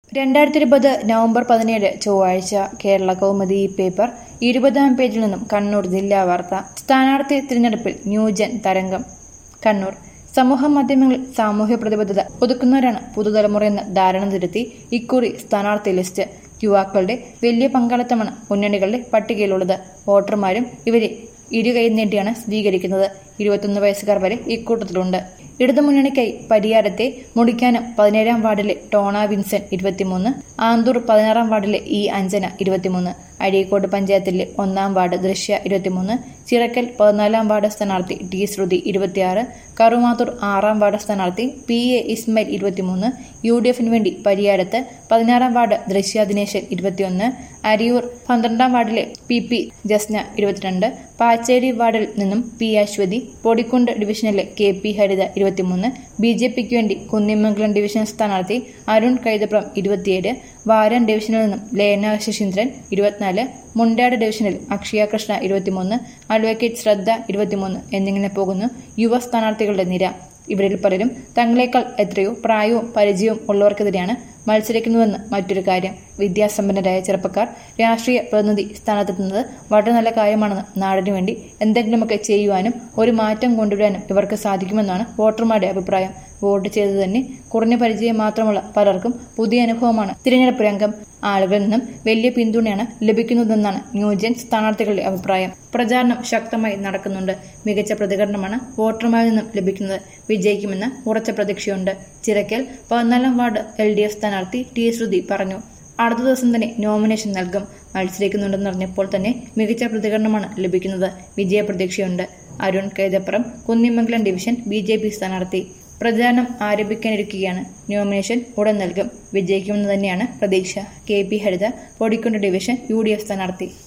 രണ്ടായിരത്തി ഇരുപത് നവംബർ പതിനേഴ് ചൊവ്വാഴ്ച കേരള കൗമുദി ഈ പേപ്പർ ഇരുപതാം പേജിൽ നിന്നും കണ്ണൂർ ജില്ലാ വാർത്ത സ്ഥാനാർത്ഥി തിരഞ്ഞെടുപ്പിൽ ന്യൂജൻ തരംഗം കണ്ണൂർ സമൂഹ മാധ്യമങ്ങളിൽ സാമൂഹ്യ പ്രതിബദ്ധത ഒതുക്കുന്നവരാണ് പുതുതലമുറയെന്ന ധാരണ തിരുത്തി ഇക്കുറി സ്ഥാനാർത്ഥി ലിസ്റ്റ് യുവാക്കളുടെ വലിയ പങ്കാളിത്തമാണ് മുന്നണികളുടെ പട്ടികയിലുള്ളത് വോട്ടർമാരും ഇവരെ ഇരുകൈ നീട്ടിയാണ് സ്വീകരിക്കുന്നത് ഇരുപത്തൊന്ന് വയസ്സുകാർ വരെ ഇക്കൂട്ടത്തിലുണ്ട് ഇടതുമുന്നണിക്കായി പരിയാരത്തെ മുടിക്കാനം പതിനേഴാം വാർഡിലെ ടോണ വിൻസൻ ഇരുപത്തിമൂന്ന് ആന്തൂർ പതിനാറാം വാർഡിലെ ഇ അഞ്ജന ഇരുപത്തിമൂന്ന് അഴീക്കോട് പഞ്ചായത്തിലെ ഒന്നാം വാർഡ് ദൃശ്യ ഇരുപത്തിമൂന്ന് ചിറക്കൽ പതിനാലാം വാർഡ് സ്ഥാനാർത്ഥി ടി ശ്രുതി ഇരുപത്തിയാറ് കറുമാത്തൂർ ആറാം വാർഡ് സ്ഥാനാർത്ഥി പി എ ഇസ്മയിൽ ഇരുപത്തിമൂന്ന് യു ഡി എഫിന് വേണ്ടി പരിയാരത്ത് പതിനാറാം വാർഡ് ദൃശ്യ ദിനേശൻ ഇരുപത്തിയൊന്ന് അരിയൂർ പന്ത്രണ്ടാം വാർഡിലെ പി പി ജസ്ന ഇരുപത്തിരണ്ട് പാച്ചേരി വാർഡിൽ നിന്നും പി അശ്വതി പൊടിക്കുണ്ട് ഡിവിഷനിലെ കെ പി ഹരിത ഇരുപത്തിമൂന്ന് ബി ജെ പിക്ക് വേണ്ടി കുന്നിമംഗലം ഡിവിഷൻ സ്ഥാനാർത്ഥി അരുൺ കൈതപ്രം ഇരുപത്തിയേഴ് വാരൻ ഡിവിഷനിൽ നിന്നും ലേന ശശീന്ദ്രൻ ഇരുപത്തിനാല് മുണ്ടാട് ഡിവിഷനിൽ അക്ഷയ കൃഷ്ണ ഇരുപത്തിമൂന്ന് അഡ്വക്കേറ്റ് ശ്രദ്ധ ഇരുപത്തിമൂന്ന് എന്നിങ്ങനെ പോകുന്നു യുവ സ്ഥാനാർത്ഥികളുടെ നിര ഇവരിൽ പലരും തങ്ങളെക്കാൾ എത്രയോ പ്രായവും പരിചയവും ഉള്ളവർക്കെതിരെയാണ് മത്സരിക്കുന്നുവെന്ന് മറ്റൊരു കാര്യം വിദ്യാസമ്പന്നരായ ചെറുപ്പക്കാർ രാഷ്ട്രീയ പ്രതിനിധി സ്ഥാനത്തെത്തുന്നത് വളരെ നല്ല കാര്യമാണെന്ന് നാടിനു വേണ്ടി എന്തെങ്കിലുമൊക്കെ ചെയ്യുവാനും ഒരു മാറ്റം കൊണ്ടുവരാനും ഇവർക്ക് സാധിക്കുമെന്നാണ് വോട്ടർമാരുടെ അഭിപ്രായം വോട്ട് ചെയ്തു തന്നെ കുറഞ്ഞ പരിചയം മാത്രമുള്ള പലർക്കും പുതിയ അനുഭവമാണ് തിരഞ്ഞെടുപ്പ് രംഗം ആളുകളിൽ നിന്നും വലിയ പിന്തുണയാണ് ലഭിക്കുന്നതെന്നാണ് ന്യൂജൻ സ്ഥാനാർത്ഥികളുടെ അഭിപ്രായം പ്രചാരണം ശക്തമായി നടക്കുന്നുണ്ട് മികച്ച പ്രതികരണമാണ് വോട്ടർമാരിൽ നിന്നും ലഭിക്കുന്നത് വിജയിക്കുമെന്ന് ഉറച്ച പ്രതീക്ഷയുണ്ട് ചിറക്കൽ പതിനാലാം വാർഡ് എൽ ഡി എഫ് സ്ഥാനാർത്ഥി ടി ശ്രുതി പറഞ്ഞു അടുത്ത ദിവസം തന്നെ നോമിനേഷൻ നൽകും മത്സരിക്കുന്നുണ്ടെന്നറിഞ്ഞപ്പോൾ തന്നെ മികച്ച പ്രതികരണമാണ് ലഭിക്കുന്നത് വിജയപ്രതീക്ഷയുണ്ട് Arun Kaithapuram Kunnimangalam division B J P സ്ഥാനാർത്ഥി പ്രചാരണം ആരംഭിക്കാനിരിക്കുകയാണ് നോമിനേഷൻ ഉടൻ നൽകും വിജയിക്കുമെന്ന് തന്നെയാണ് പ്രതീക്ഷ K P Haritha Podikkundu division U D F സ്ഥാനാർത്ഥി